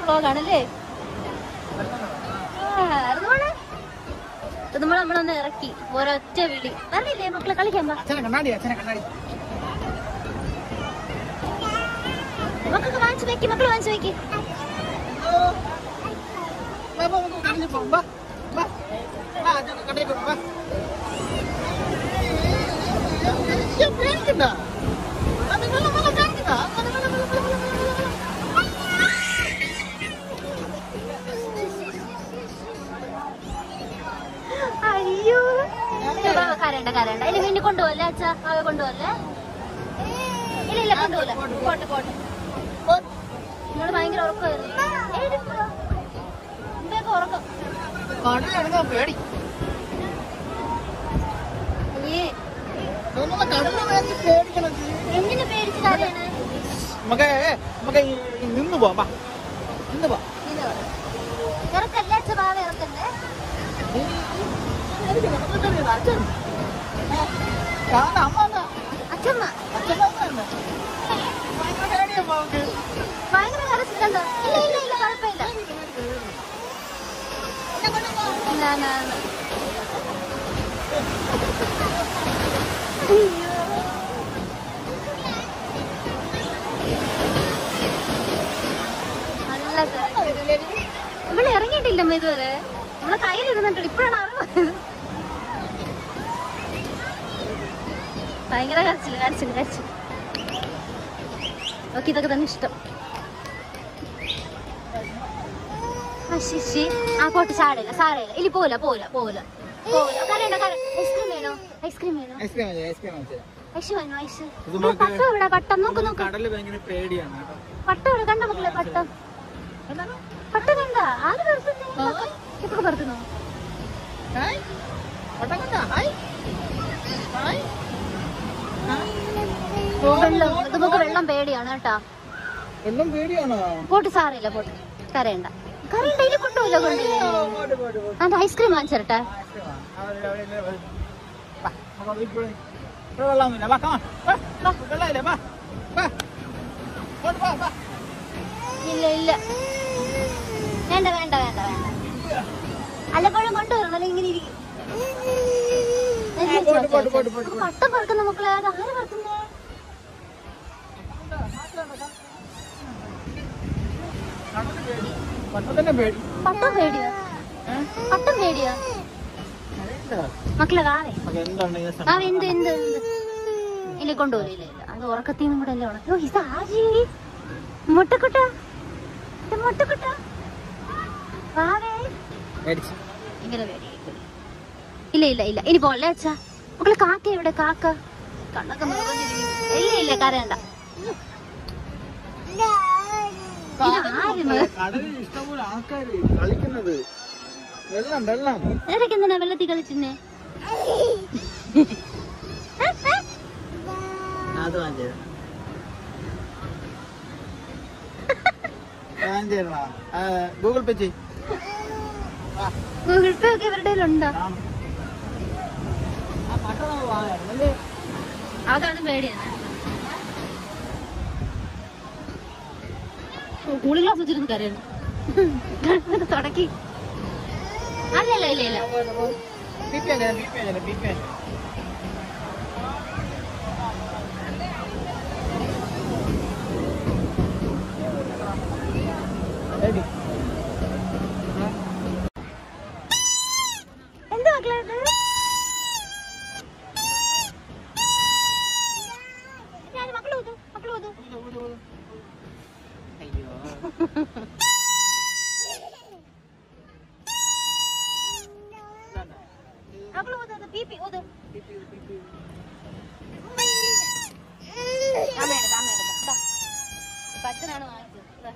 വ്ളോഗാണല്ലേ നമ്മൾ നമ്മളൊന്ന് ഇറക്കി ഒരൊറ്റ വിളി പറഞ്ഞില്ലേ മക്കളെ കളിക്കാൻ പാ അച്ഛനെ കണ്ണാടി അച്ഛനെ കണ്ണാടി മക്കൾക്ക് വാങ്ങിച്ചു വെക്കി മക്കള് വാങ്ങിച്ചു വെക്കി വാ, വാ, നമുക്ക് കടലിൽ പോവാം. വാ, വാ. വാ, അച്ഛനെ കടലിൽ പോവാം, വാ. അയ്യോ, പേടിക്കണ്ട. അത് വെള്ളം, വെള്ളം പേടിക്കണ്ട. അത് വെള്ളം, വെള്ളം, വെള്ളം, വെള്ളം, വെള്ളം, അയ്യോ വാ, കരയണ്ട കരയണ്ട ഇല്ല പിന്നെ കൊണ്ടുപോകല്ലേ അച്ഛാ അവ കൊണ്ടുപോകല്ലേ ഇല്ല ഇല്ല കൊണ്ടുപോകല പോട്ടെ പോട്ടെ വെള്ളം. നിങ്ങള് ഭയങ്കര ഉറക്കമായിരുന്നു ഏടി പോ. ഇതൊക്കെ ഉറക്കം കടലിൽ ഇറങ്ങാൻ പേടി അയ്യേ നമ്മളെ കടലിൽ വേണ്ടി പേടിക്കണം എന്തിനു പേടിച്ച് കരയാണ് നമുക്ക് നമുക്ക് ഈ- ഈ നിന്ന് പോവാം വാ. നിന്ന് പോവാം ഇത് ഇറക്കല്ലേ അച്ഛ ഭാവ ഇറക്കല്ലേ എനിക്ക് നടന്നിട്ടറിയില്ല, അച്ഛൻ ആ, കാരണം അമ്മ വന്നാ. അച്ഛമ്മ അച്ഛൻ വന്നതല്ലേ. ഭയങ്കര പേടിയാ നമുക്ക്. ഭയങ്കര കരച്ചിലുണ്ടോ ഇല്ല ഇല്ല ഇല്ല കുഴപ്പമില്ല ഇല്ല, ഇല്ല, ഇല്ല. അയ്യോ. നല്ല കരച്ചില്. ഇവിടെ ഇറങ്ങിയിട്ടില്ലമ്മ ഇതുവരെ നമ്മളെ കയ്യിലിരുന്നിട്ടുണ്ട് ഇപ്പോഴാണ് അറിവ് ഭയങ്കര കരച്ചില് കരച്ചില് കരച്ചില് ഓക്കെ ഇതൊക്കെ തന്നെ ഇഷ്ടം ആ, ശിശി ആ പോട്ട് ചാടില്ല സാരയില്ല ഇല്ല പോല പോല പോല പോല കരയണ്ട കര ഐസ്ക്രീം വേണോ ഐസ്ക്രീം വേണോ ഐസ്ക്രീം മതി, ഐസ്ക്രീം മതി. ഐസ് വേണോ ഐസ് ഇത് നമുക്ക് പട്ടം ഇവിടെ പട്ടം നോക്ക് നോക്ക് കടല് ഭയങ്കര പേടിയാണ് കേട്ടോ പട്ടം ഇവിടെ കണ്ട മക്കളെ പട്ടം പട്ടം കണ്ട ആര് പറത്തുന്നേ ഇപ്പൊ പറത്തുന്നോ ഹായ് ഒട്ടകണ്ട ഹായ് ഹായ് വെള്ളം ഇത് നമുക്ക് വെള്ളം പേടിയാണ് കേട്ടാ എല്ലാം പേടിയാണോ പോട്ട് സാരയില്ല പോട്ട് കരയണ്ട കരയണ്ട ഇതിൽ കൊണ്ടുപോയില്ല കൊണ്ടുപോയി പോട്ട് പോട്ട് പോട്ട് അതിന്റെ ഐസ്ക്രീം വാങ്ങിച്ചിരട്ടെ ഐസ്ക്രീമാ അവിടെ അവിടെ ഇല്ലേ, വാ. വാ, നമുക്ക് വീട്ടിൽ പോയി. ഇവിടെ വെള്ളമൊന്നുമില്ല വാ കമാ വാ വാ വെള്ളമില്ലേ വാ വാ പോട്ട് വാ വാ ഇല്ല ഇല്ല വേണ്ട വേണ്ട വേണ്ട വേണ്ട അല്ലപ്പോഴും കൊണ്ടുവരണം അല്ലെങ്കിൽ ഇങ്ങനെ ഇരിക്കും ആ, പോട്ട്, പോട്ട്, പോട്ട്, പോട്ട്, പോട്ട്. പട്ടം പറക്കുന്ന മക്കളെ അത് ആര് പറക്കുന്നേ കടല് പേടി പട്ടത്തിന്റെ പേടി പട്ടം പേടിയോ ഏഹ് പട്ടം പേടിയോ അറിയില്ല മക്കളെ വാവേ നമുക്ക് എന്താണ് ഈ സ്ഥലം? വാവേ എന്ത് എന്ത് എന്ത് ഇല്ല കൊണ്ടുപോയില്ല ഇല്ല അത് ഉറക്കത്തിന്നും കൂടെ അല്ലേ ഉണോ ഇത് ആജി മുട്ടക്കുട്ട ഇത് മുട്ടക്കുട്ട വാവേ പേടിച്ച്. ഭയങ്കര പേടിയായിപ്പോയി. ഇല്ല ഇല്ല ഇല്ല ഇനി പോലെ അച്ഛാ മക്കളെ കാക്ക എവിടെ കാക്ക കണ്ണൊക്കെ മുറുകുന്നിരിക്കുന്നു. ഇല്ല ഇല്ല കരയണ്ട ഇതാര് മ- കടലിൽ ഇഷ്ടംപോലെ ആൾക്കാര് കളിക്കുന്നത് വെള്ളം വെള്ളം നിനക്ക് എന്തിനാ വെള്ളത്തിൽ കളിച്ചിന്നെ അത് വാങ്ങിച്ചു വാങ്ങിച്ചു ഗൂഗിൾ പേ ചെയ് ആ, ഗൂഗിൾ പേ ഒക്കെ ഇവരുടെ കയ്യിലുണ്ടോ കാണും. ആ പട്ടണം ഒന്ന് വാങ്ങാം, അല്ലേ? അതാണ് പേടിയാണ് കൂളിംഗ് ഗ്ലാസ് വെച്ചിരുന്ന് കരയുന്നു തുടക്കി അല്ലല്ല ഇല്ല ഇല്ല ബി പി അല്ലേ, ബി പി അല്ലേ, ബി പി അല്ലേ. എടി. എന്താ മക്കളെ ഇത്? ഞാൻ മക്കള് ഊതു, മക്കള് ഊതു. അയ്യോ മക്കള് ഊതു, ഊതു, പീപ്പി ഊതു. അമ്മയുടെ, അമ്മയുടെ, ദാ. ഇപ്പൊ അച്ഛനാണ് വാങ്ങിച്ചത് ദാ.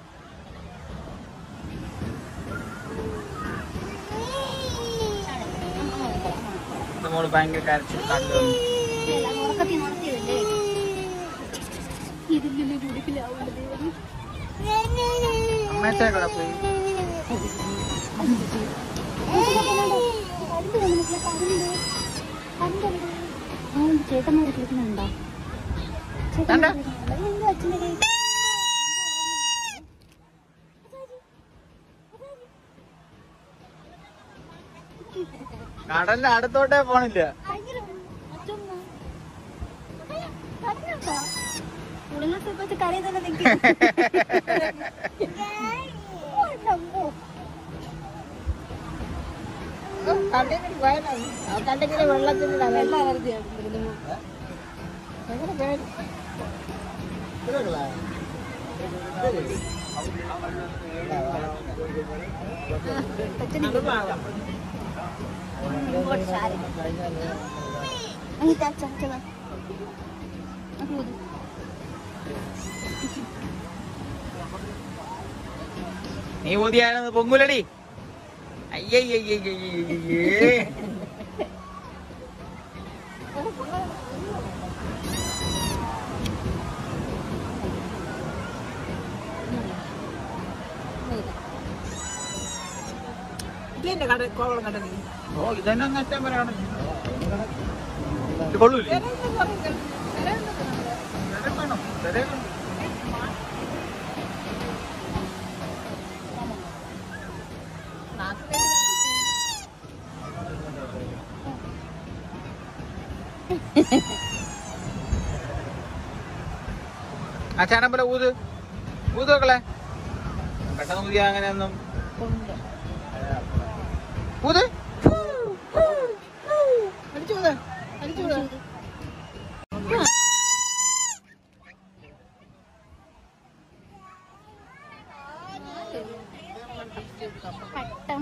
മോള് ഭയങ്കര കരച്ചിൽ കണ്ടു ഇല്ല, അത് ഉറക്കത്തിൽ നടത്തിയതല്ലേ ഇതിങ്ങനെ കുടിപ്പിലാവുന്നത് അമ്മേച്ചാ കൂടെ പോയി ചേട്ടന്മാര് കളിക്കുന്നുണ്ടോ കണ്ടോ? അച്ഛൻ്റെ കൈ കടലിന്റെ അടുത്തോട്ടേ പോണില്ല കണ്ടെങ്കിൽ വെള്ളത്തിന് വെള്ളം അലർജിയാണ് നീ ഊതിയാലൊന്ന് പൊങ്ങൂലടി അയ്യയ്യയ്യയ്യേ ഇതെന്റെ കട കോവളം കണ്ടത് ഓ ഇതന്നെ അങ്ങ് അറ്റം വരെ ആണ്. ഇത് കൊള്ളൂലേ തിരക്ക് വേണം, തിരക്ക്. ആ ചാനമ്പല ഊത് ഊത് നോക്കളെ പെട്ടെന്ന് ഊതിയ അങ്ങനെയൊന്നും ഊത് അടിച്ചൂടെ അടിച്ചൂടെ പട്ടം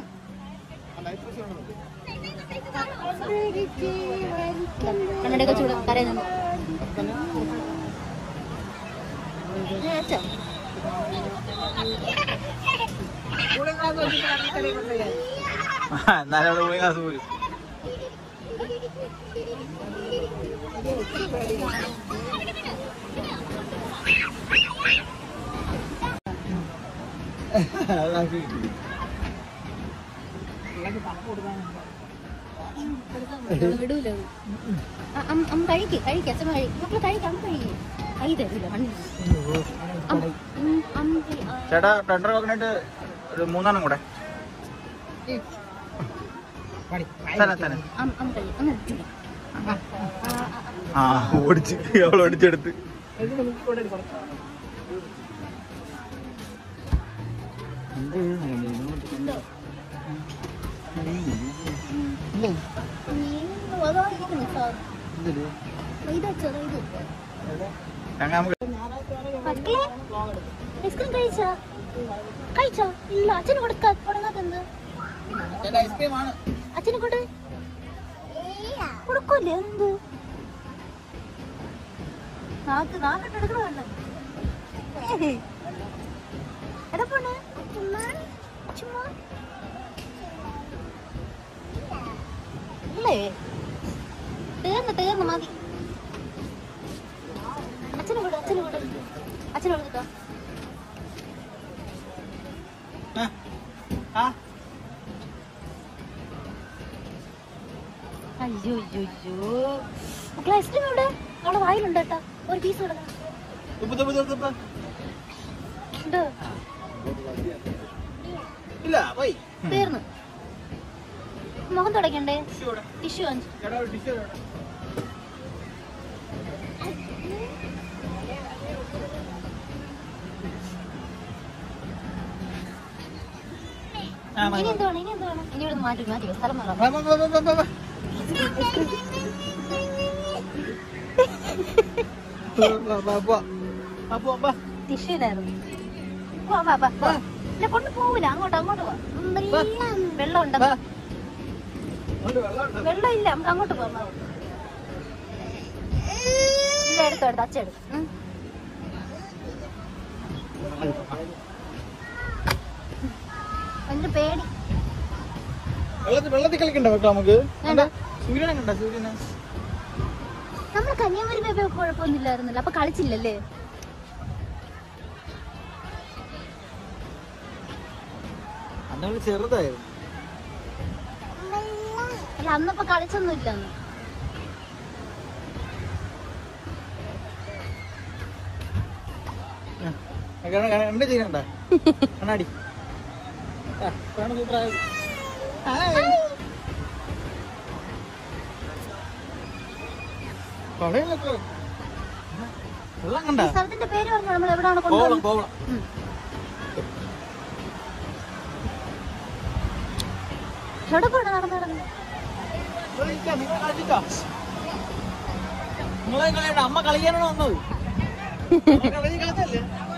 കണ്ണടയൊക്കെ ചൂട് കരയുന്നു കൂളിംഗ് ഗ്ലാസ് വെച്ചിട്ട് കടൽക്കരയിൽ കൊണ്ടുപോയി എന്നാലും അവിടെ പോയി കാസ് പോരും വിടൂല അമ്മ കഴിക്ക് കഴിക്ക് അച്ഛൻ കഴിക്കും മക്കളെ കഴിക്കാം അമ്മ കഴിക്കും കൈ തരില്ല മണ്ണിൽ അമ്മ ചേട്ടാ ടെൻഡർ കോക്കനട്ട് ഒരു മൂന്നെണ്ണം കൂടെ തന്നെ തന്നെ അമ്മ കഴിയും അങ്ങനെ ചൂടാ ആ ഓടിച്ച് അവൾ ഓടിച്ചെടുത്ത് ഇതിന് മുക്കിക്കൂടെ കൊടുക്കാം ഞങ്ങൾ നമുക്ക് ഐസ്ക്രീം കഴിച്ചോ കഴിച്ചോ ഇല്ല അച്ഛന് കൊടുക്ക കൊടുങ്ങാത്തെന്ത് ഐസ്ക്രീം ആണ് അച്ഛനെ കൊണ്ട് കൊടുക്കൂലേ എന്ത് നാക്ക് നാക്കിട്ട് എടുക്കണമല്ല എടാ പോണ് ചുമ്മാ ഇല്ലേ തീർന്ന് തീർന്ന് മതി അച്ഛനെ വിട് അച്ഛനെ വിട് അച്ഛനെ വിളിച്ചിട്ടോ ആ അയ്യോ അയ്യോ അയ്യോ മക്കളെ ഐസ്ക്രീം എവിടെ അവളെ വായിലുണ്ട് കേട്ടോ ഒരു പീസ് കൊടുക്കണം തുപ്പ് തുപ്പ് തുപ്പ് തുപ്പ് ഉണ്ട് ഇല്ല പോയി തീർന്നു മുഖം തുടയ്ക്കണ്ടേ ടിഷ്യൂ ഇവിടെ ടിഷ്യൂ അഞ്ച് ചേട്ടാ ഒരു ടിഷ്യൂ ഇവിടെ ആ, മതി, ഇനി മതി. എന്ത് വേണം ഇനി എന്ത് വേണം ഇനി ഇവിടെ മാറ്റി മാറ്റി വെക്ക്. സ്ഥലം മാറാം വാ, വാ, വാ, വാ, വാ, വാ. വാ, വാ, വാ. വാ, വാ, വാ. ടിഷ്യൂ ഇല്ലായിരുന്നു വാ വാ വാ വാ എന്നെ കൊണ്ട് പോവില്ല അങ്ങോട്ട് അങ്ങോട്ട് വാ ഉം, വെള്ളം വെള്ളം ഉണ്ട് വാ. ഉണ്ട്, വെള്ളമുണ്ട്. വെള്ളം ഇല്ല നമുക്ക് അങ്ങോട്ട് പോകാം വാ. ഇല്ല എടുത്തോ എടുത്തോ അച്ഛ എടുത്തു ഉം. ഭയങ്കര പേടി വെള്ളത്തിൽ വെള്ളത്തിൽ കളിക്കണ്ട വെക്കാം നമുക്ക് വേണ്ട. സൂര്യനെ കണ്ട സൂര്യനെ നമ്മൾ കന്യാകുമാരി പോയപ്പോ കുഴപ്പമൊന്നുമില്ലായിരുന്നല്ലോ അപ്പൊ കളിച്ചില്ലല്ലേ അന്ന് ചെറുതായിരുന്നു അല്ല അന്നപ്പോ കളിച്ചൊന്നുമില്ല അന്ന് എന്റെ ചെയ്യണ്ട കണ്ണാടി ആ, കാണാൻ സൂപ്പറായത്. ഹായ്. കടയിലൊക്കെ വെള്ളം കണ്ട ഈ സ്ഥലത്തിന്റെ പേര് പറഞ്ഞു നമ്മൾ എവിടെയാണ് കോവളം കൊണ്ടുപോകുന്നത് കോവളം ഉം. എവിടെ പോണ നടന്നു നടന്നു നിങ്ങൾ കളിച്ചിട്ടോ നിങ്ങളെ കളിയുടെ അമ്മ കളിക്കാനാണ് വന്നത് നിങ്ങളെ കളി കളിച്ചല്ലേ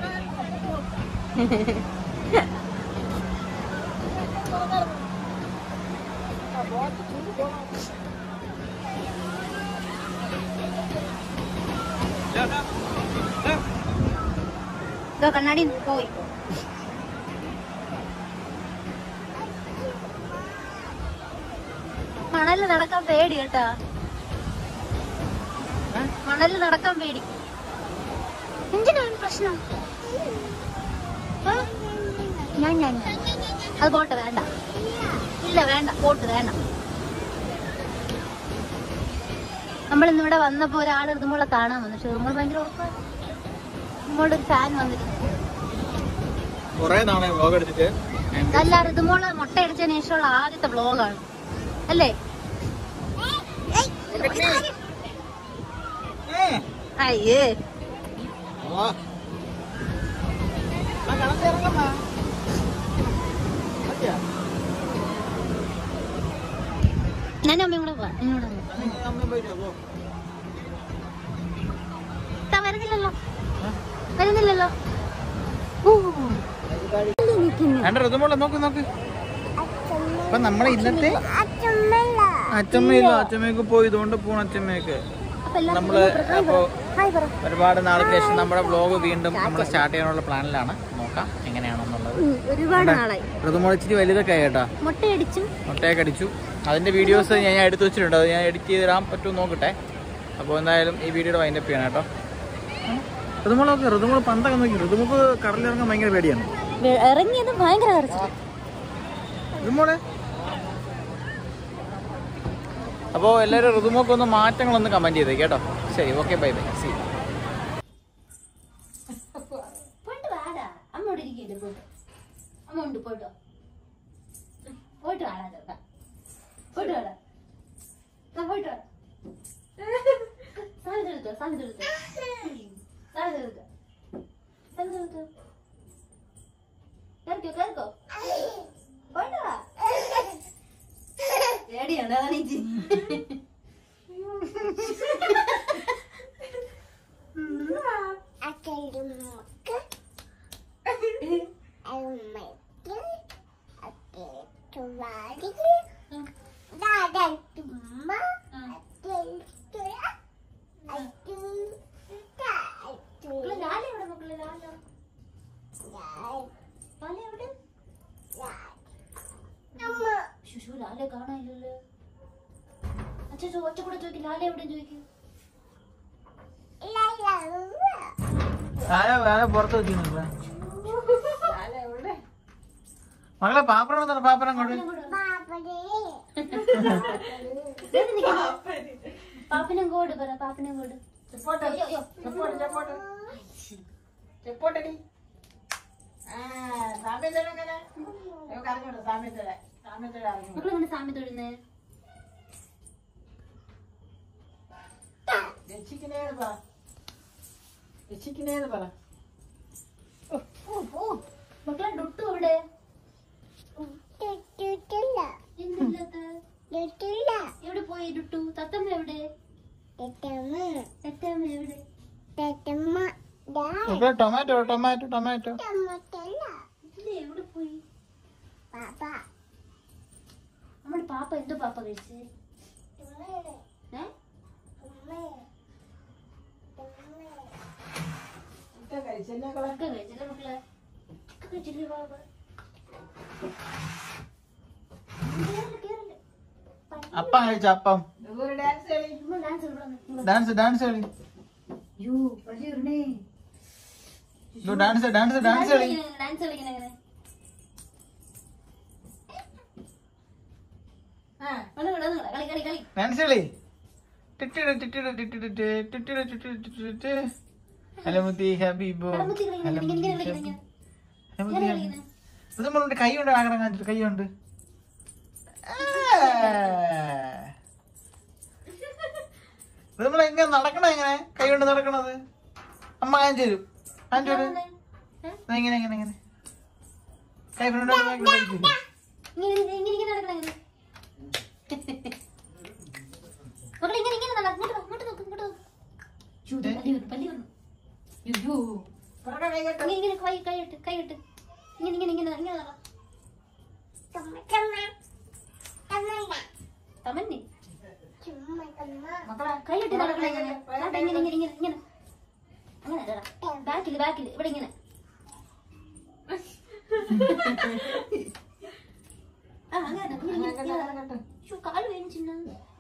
ഇതോ കണ്ണാടി പോയി മണല് നടക്കാൻ പേടി കേട്ടാ മണല് നടക്കാൻ പേടി എന്തിനാണ് പ്രശ്നം ഏ? ഞാൻ ഞാൻ ഞാൻ. അത് പോട്ടെ വേണ്ട ഇല്ല വേണ്ട പോട്ട് വേണ്ട നമ്മൾ ഇന്നിവിടെ വന്നപ്പോ ഒരാൾ ഇതുമ്പോളെ കാണാൻ വന്നു ഷെറുമ്പോൾ ഭയങ്കര ഉറപ്പാണ് നമ്മളുടെ ഒരു ഫാൻ വന്നിരുന്നു കൊറേ നാളെ വ്ലോഗ് എടുത്തിട്ട് അതല്ല ഋതുമോള് മുട്ടയടിച്ചതിന് ശേഷമുള്ള ആദ്യത്തെ വ്ലോഗാണ് അല്ലേ അയ്യേ ഞാൻ അമ്മയും കൂടെ പോവാം എന്നോട് വരുന്നില്ലല്ലോ വരുന്നില്ലല്ലോ ഓ നിൽക്കുന്നു എന്റെ ഋതുമോളെ നോക്ക് നോക്ക് അപ്പൊ നമ്മളെ ഇന്നത്തെ അച്ചമ്മയില്ല അച്ചമ്മയൊക്കെ പോയി ഇതുകൊണ്ട് പോണ അച്ചമ്മയൊക്കെ അപ്പൊ എല്ലാവർക്കും നമ്മള് അപ്പോ ഹായ് പറ ഒരുപാട് നാൾക്ക് ശേഷം നമ്മുടെ വ്ലോഗ് വീണ്ടും നമ്മൾ സ്റ്റാർട്ട് ചെയ്യാനുള്ള പ്ലാനിലാണ് നോക്കാം എങ്ങനെയാണെന്നുള്ളത് ഉം, ഒരുപാട് നാളായി ഋതുമോൾ ഇച്ചിരി വലുതൊക്കെ ആയിട്ടാ മുട്ടയടിച്ചു മുട്ടയൊക്കെ അടിച്ചു അതിന്റെ വീഡിയോസ് ഞാൻ ഞാൻ എടുത്തു വെച്ചിട്ടുണ്ട് അത് ഞാൻ എഡിറ്റ് ചെയ്ത് ഇടാൻ പറ്റുമോ നോക്കട്ടെ അപ്പോൾ എന്തായാലും ഈ വീഡിയോയുടെ വൈൻഡപ്പ് ചെയ്യണം കേട്ടോ ഋതുമോളൊക്കെ ഋതുമോൾ പന്തൊക്കെ നോക്കി ഋതുമോക്ക് കടലിറങ്ങാൻ ഭയങ്കര പേടിയാണ് വെ- ഇറങ്ങിയത് ഭയങ്കര കരച്ചിൽ ഋതുമോളെ അപ്പോൾ എല്ലാവരും ഋതുമോക്ക് ഒന്ന് മാറ്റങ്ങളൊന്ന് കമൻറ്റ് ചെയ്തേ കേട്ടോ ശരി ഓക്കെ ബൈ ബൈ സി പോയിട്ട് വാടാ അമ്മ ഇവിടെ ഇരിക്കട്ടെ പോയിട്ട് അമ്മ ഉണ്ട് പോയിട്ടോ പോയിട്ട് വാടാ ചേട്ടാ പോയിട്ട് വാടാ ദാ പോയിട്ട് വാ സാധനം എടുത്തോ സാധനം എടുത്തോ സാധനം എടുത്തോ സാധനം എടുത്തോ കേറിക്കോ കേറിക്കോ പോയിട്ട് വാ പേടിയാണ് അതാണ് ഈ ചിരി. മക്കളെ ലാല എവിടെ മക്കളെ ലാല ലാല എവിടെ ശുശു ലാല കാണാനില്ലല്ലോ അച്ഛൻ ഒറ്റ കൂടെ ചോദിക്കും ലാല എവിടെ ചോദിക്കും പുറത്ത് വെച്ചിരുന്നില്ല മകളെ പാപ്പറം എന്താണ് പാപ്പറം കൊണ്ട് പാപ്പനും കോട് പറ പാപ്പനും കോട് അയ്യോ, അയ്യോ. ചെപ്പോട്ടടി ആ സാമ്യതരങ്ങനെ നമുക്ക് അറിഞ്ഞൂടാ സാമ്യതര സാമ്യതര അറിഞ്ഞു മക്കളെങ്ങനെ സാമി തൊഴുന്നേ രക്ഷിക്കണേന്ന് പറ രക്ഷിക്കണേന്ന് പറ ഓ ഓ മക്കളെ ഡുട്ടു എവിടെ എന്തില്ലാത്ത എവിടെ പോയി ഡുട്ടു തത്തമ്മ എവിടെ തത്തമ്മ എവിടെ മക്കളെ ടൊമാറ്റോ ടൊമാറ്റോ ടൊമാറ്റോ ഇല്ലേ എവിടെ പോയി നമ്മുടെ പാപ്പ എന്തോ പാപ്പ കഴിച്ചേ ഏ ഇതൊക്കെ കഴിച്ചല്ലേ മക്കളെ? ഒക്കെ കഴിച്ചല്ലേ മക്കളെ ഒക്കെ കഴിച്ചില്ലേ പാപ്പ കേറില്ല, കേറില്ല. അപ്പം കഴിച്ച അപ്പം ഇതൊരു ഡാൻസ് കളി ഇമ്മ ഡാൻസ് കളിക്കണം. ഡാൻസ് ഡാൻസ് കളി അയ്യോ, വലിയ ഉരുണേ. ഇതോ ഡാൻസ് ഡാൻസ് ഡാൻസ് കളി കളിക്കണം, ഡാൻസ് കളിക്കണം എങ്ങനെ? ആ ഒന്ന് കളി, ഒന്ന് കളി, കളി, കളി. ഡാൻസ് കളി ടിട്ടിട ടിട്ടിട ടിട്ടിട ടി, ടിട്ടിട ടിട്ടിട ടിട്ടിട ടി. ഹലമുത്തി ഹബീബോ കടമുത്തി കളിക്കണം, ഇങ്ങനെ, ഇങ്ങനെ, ഇങ്ങനെ കളിക്കണം, ഇങ്ങനെ. ഹലമുത്തി ഇങ്ങനെ ഹബീബ്. കളിക്കണം. ഇത് നമ്മളുടെ കൈ കൊണ്ട് ആഗ്രഹം കാണിച്ചിട്ട് കൈ കൊണ്ട് നമ്മൾ എങ്ങനെ നടക്കണ എങ്ങനെ കൈ കൊണ്ട് നടക്കണത് അമ്മ കാണിച്ചു തരും കാണിച്ചു തരും ഏ? ഇങ്ങനെ ഇങ്ങനെ ഇങ്ങനെ കൈ കൊണ്ട് നടക്കണ കാണിച്ചു തരും. ഇങ്ങനെ ഇങ്ങനെ ഇങ്ങനെ ഇങ്ങനെ നടക്കണം ഇങ്ങനെ മക്കളെ ഇങ്ങനെ ഇങ്ങനെ നട ഇങ്ങോട്ട് വാ, ഇങ്ങോട്ട് നോക്ക് ഇങ്ങോട്ട് നോക്ക് ഛു, ദേ പല്ലി വന്നു പല്ലി വന്നു അയ്യോ പുറകെ കൈ കെട്ട്. ഇങ്ങനെ ഇങ്ങനെ കൈ കൈയിട്ട് കൈയിട്ട് ഇങ്ങനെ ഇങ്ങനെ ഇങ്ങനെ ഇങ്ങനെ നട തമന്നി മക്കളെ കൈയിട്ട് നടക്കണം ഇങ്ങനെ ദാണ്ടെ ഇങ്ങനെ ഇങ്ങനെ ഇങ്ങനെ ഇങ്ങനെ അങ്ങനെ ബാക്കിൽ ബാക്കിൽ ഇവിടെ ഇങ്ങനെ ആ അങ്ങനെ ഇങ്ങനെ, ഇങ്ങനെ, അങ്ങനെ ഇങ്ങനെ കെട്ട്, നട. ശ്ശോ, കാല് വേദനിച്ചില്ല